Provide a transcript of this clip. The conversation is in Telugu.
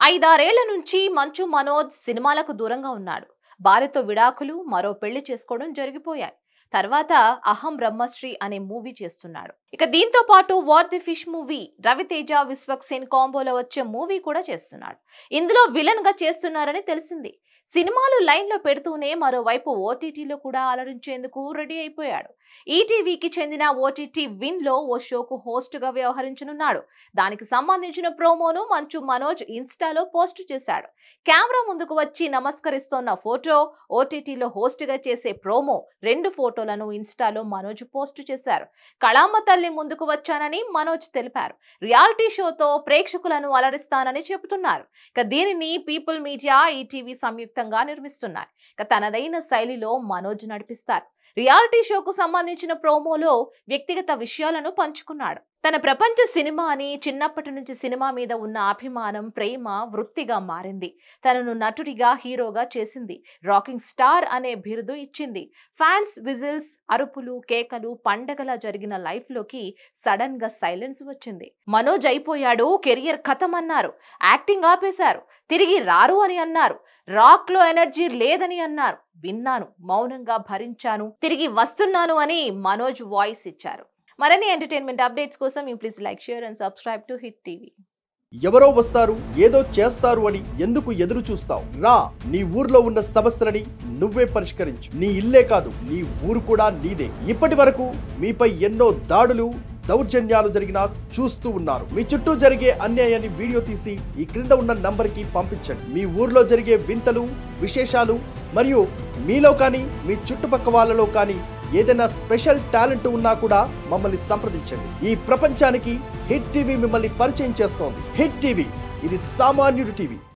ఐదారేళ్ల నుంచి మంచు మనోజ్ సినిమాలకు దూరంగా ఉన్నాడు భార్యతో విడాకులు మరో పెళ్లి చేసుకోవడం జరిగిపోయాయి తర్వాత అహం బ్రహ్మశ్రీ అనే మూవీ చేస్తున్నాడు ఇక దీంతో పాటు war the fish movie Ravi Teja Vishwak Sen కాంబోలో వచ్చే మూవీ కూడా చేస్తున్నాడు ఇందులో విలన్ గా చేస్తున్నారని తెలిసింది సినిమాలు లైన్ లో పెడుతూనే మరోవైపు ఓటీటీలో కూడా అలరించేందుకు రెడీ అయిపోయాడు ఈటీవీకి చెందిన ఓటీటీ విన్ లో ఓ షోకు హోస్ట్ గా వ్యవహరించనున్నాడు దానికి సంబంధించిన ప్రోమోను మంచు మనోజ్ ఇన్స్టాలో పోస్ట్ చేశాడు కెమెరా ముందుకు వచ్చి నమస్కరిస్తోన్న ఫోటో ఓటీటీలో హోస్ట్ గా చేసే ప్రోమో రెండు ఫోటోలను ఇన్స్టాలో మనోజ్ పోస్ట్ చేశారు కళామ్మ తల్లి ముందుకు వచ్చానని మనోజ్ తెలిపారు రియాలిటీ షోతో ప్రేక్షకులను అలరిస్తానని చెబుతున్నారు ఇక దీనిని పీపుల్ మీడియా ఈటీవీ సంయుక్తంగా నిర్మిస్తున్నాయి ఇక తనదైన శైలిలో మనోజ్ నడిపిస్తారు రియాలిటీ షోకు సంబంధించిన ప్రోమోలో వ్యక్తిగత విషయాలను పంచుకున్నాడు తన ప్రపంచ సినిమా అని చిన్నప్పటి నుంచి సినిమా మీద ఉన్న అభిమానం ప్రేమ వృత్తిగా మారింది తనను నటుడిగా హీరోగా చేసింది రాకింగ్ స్టార్ అనే బిరుదు ఇచ్చింది ఫ్యాన్స్ విజిల్స్ అరుపులు కేకలు పండగలా జరిగిన లైఫ్ లోకి సడన్ గా సైలెన్స్ వచ్చింది మనోజ్ అయిపోయాడు కెరియర్ ఖతం అన్నారు యాక్టింగ్ ఆపేశారు తిరిగి రారు అని అన్నారు రాక్ లో ఎనర్జీ లేదని అన్నారు విన్నాను మౌనంగా భరించాను తిరిగి వస్తున్నాను అని మనోజ్ వాయిస్ ఇచ్చారు మరిన్ని ఎంటర్టైన్మెంట్ అప్డేట్స్ కోసం you please like share and subscribe to hit TV ఎవరో వస్తారు ఏదో చేస్తారు అని ఎందుకు ఎదురు చూస్తావు రా నీ ఊర్లో ఉన్న సమస్యలని నువ్వే పరిష్కరించు నీ ఇల్లే కాదు నీ ఊరు కూడా నీదే ఇప్పటి వరకు మీపై ఎన్నో దాడులు దౌర్జన్యాలు జరిగినా చూస్తూ ఉన్నారు మీ చుట్టూ జరిగే అన్యాయాన్ని వీడియో తీసి ఈ క్రింద ఉన్న నంబర్కి పంపించండి మీ ఊర్లో జరిగే వింతలు విశేషాలు మరియు మీలో కానీ మీ చుట్టుపక్క వాళ్ళలో కానీ ఏదైనా స్పెషల్ టాలెంట్ ఉన్నా కూడా మమ్మల్ని సంప్రదించండి ఈ ప్రపంచానికి హిట్ టీవీ మిమ్మల్ని పరిచయం చేస్తోంది హిట్ టీవీ ఇది సామాన్యుడి టీవీ